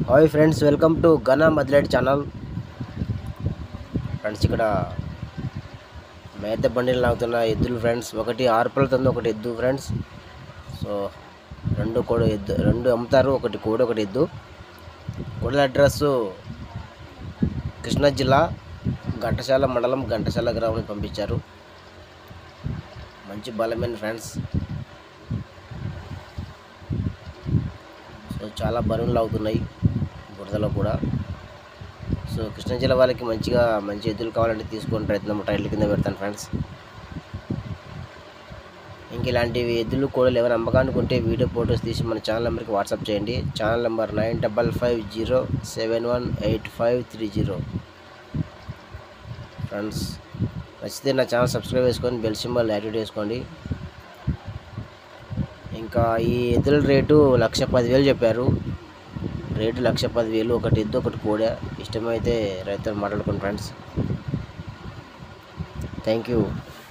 hi friends welcome to ఘన మదిలేట్ channel friends ఇక్కడ మేత బండిలు లాగుతున్న ఎద్దులు ఫ్రెండ్స్ ఒకటి ఆరుపలతో ఒకటి ఎద్దు ఫ్రెండ్స్ సో రెండు కూడా ఎద్దు రెండు అమ్ముతారు ఒకటి కోడి ఒకటి ఎద్దు కోడల అడ్రస్ కృష్ణా జిల్లా ఘంటసాల మండలం ఘంటసాల గ్రామం పంపించారు మంచి బలమైన ఫ్రెండ్స్ సో చాలా బరువులు అవుతున్నాయి బురదలో కూడా సో కృష్ణా జిల్లా వాళ్ళకి మంచిగా మంచి ఎద్దులు కావాలంటే తీసుకొని ప్రయత్నం టైర్ల కింద పెడతాను ఫ్రెండ్స్ ఇంక ఇలాంటివి ఎద్దులు కోడలు ఎవరు అమ్మకానికి ఉంటే వీడియో ఫొటోస్ తీసి మన ఛానల్ నెంబర్కి వాట్సాప్ చేయండి channel number nine double five zero seven one eight five three zero friends నచ్చితే నా ఛానల్ సబ్స్క్రైబ్ చేసుకొని బెల్ సింబల్ యాక్టివేట్ చేసుకోండి ఇంకా ఈ ఎద్దుల రేటు లక్ష పదివేలు చెప్పారు రేటు లక్ష పదివేలు ఒకటి ఎద్దు ఒకటి కోడ ఇష్టమైతే రైతులు మాట్లాడుకోండి ఫ్రెండ్స్ థ్యాంక్ యూ